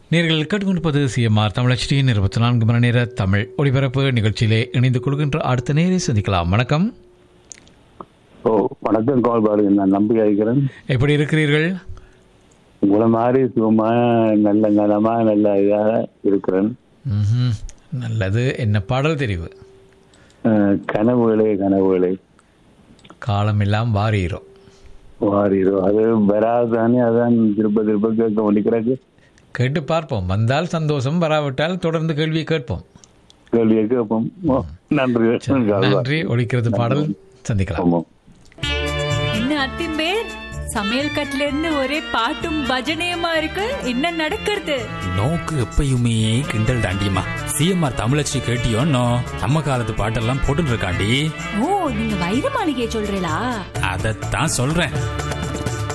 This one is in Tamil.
நேர்கள் கேட்டுக்கொண்டிருப்பது சிஎம்ஆர் தமிழச்சியின் இருபத்தி நான்கு மணி நேர தமிழ் ஒளிபரப்பு நிகழ்ச்சியிலே இணைந்து கொள்கின்ற அடுத்த நேரை சந்திக்கலாம் வணக்கம் ஓ வணக்கம் கால் பாருங்க நான் நம்பி அழைக்கிறேன் எப்படி இருக்கிறீர்கள் உங்களை மாதிரி சுகமா நல்ல நலமா நல்ல இதாக இருக்கிறேன் ம்ஹும். நல்லது என்ன பாடல் தெரிவு அஹ், கனவுகளே கனவுகளே காலமெல்லாம் வாரீரும் வாரிடும் அது வராதானே அதான் திருப்ப திருப்ப கேட்க வேண்டிக்கிறாக்கு கேட்டு பார்ப்போம் வந்தால் சந்தோஷம் வராவிட்டால் தொடர்ந்து கேள்வியை கேட்போம் கேள்வியை கேட்போம் ஓ, நன்றி கால் பாரு. நன்றி ஒழிக்கிறது பாடல் சந்திக்கலாம் ஆமாம் என்ன அத்திம்பே சமையல் கட்டுல இருந்து ஒரே பாட்டும் பஜனையுமா இருக்கு என்ன நடக்கிறது நோக்கு எப்பயுமே கிண்டல் தாண்டியம்மா சிஎம்ஆர் தமிழச்சி கேட்டியோன்னோ நம்ம காலத்து பாட்டெல்லாம் போட்டுட்டு இருக்காண்டி ஓ நீங்க வைர மாளிகையை சொல்றீங்களா அதைத்தான் சொல்றேன்